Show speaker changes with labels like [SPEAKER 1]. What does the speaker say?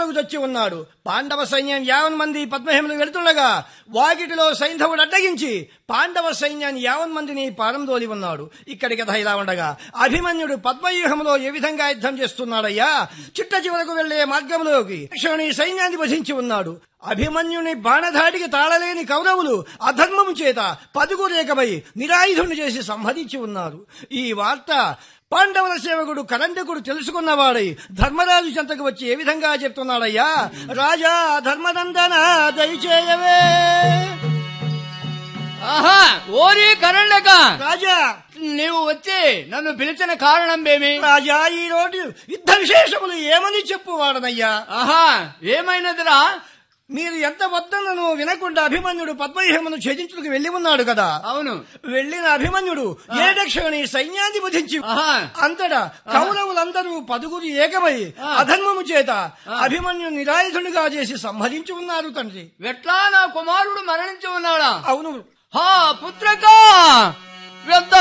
[SPEAKER 1] కొరకు చచ్చి ఉన్నాడు పాండవ సైన్యం యావన్ మంది పద్మహేములు వెళుతుండగా వాకిటిలో సైంధవుడు అడ్డగించి పాండవ సైన్యాన్ని యావన్ మందిని పారందోలి ఉన్నాడు ఇక్కడి కథ ఇలా ఉండగా అభిమన్యుడు పద్మవ్యూహంలో ఏ విధంగా యుద్ధం చేస్తున్నాడయ్యా చిట్ట చివరకు వెళ్లే మార్గంలోకి క్షణి సైన్యాన్ని వధించి ఉన్నాడు అభిమన్యుని బాణధాటికి తాళలేని కౌరవులు అధర్మము చేత పదుగురేకమై నిరాయుధుని చేసి సంహరించి ఉన్నారు ఈ వార్త పాండవుల సేవకుడు కరండకుడు తెలుసుకున్నవాడై ధర్మరాజు చెంతకు వచ్చి ఏ విధంగా చెప్తున్నాడయ్యా రాజా ధర్మనందన దయచేయవే
[SPEAKER 2] ఆహా ఓరి కరణ్యక
[SPEAKER 1] రాజా
[SPEAKER 2] నీవు వచ్చి నన్ను పిలిచిన కారణం ఏమి
[SPEAKER 1] రాజా ఈ రోజు యుద్ధ విశేషములు ఏమని చెప్పువాడనయ్యా
[SPEAKER 2] ఆహా ఏమైనదిరా
[SPEAKER 1] మీరు ఎంత వద్దనను వినకుండా అభిమన్యుడు పద్మవ్యూహమును ఛేదించుకు వెళ్లి ఉన్నాడు కదా
[SPEAKER 2] అవును
[SPEAKER 1] వెళ్లిన అభిమన్యుడు ఏడక్షణి సైన్యాన్ని వధించి
[SPEAKER 2] ఆహా
[SPEAKER 1] అంతటా కౌరవులందరూ పదుగురు ఏకమై అధర్మము చేత అభిమన్యు నిరాయుధునిగా చేసి సంహరించి ఉన్నారు తండ్రి
[SPEAKER 2] ఎట్లా నా కుమారుడు మరణించి ఉన్నాడా
[SPEAKER 1] అవును
[SPEAKER 2] హా పుత్రక ఎంత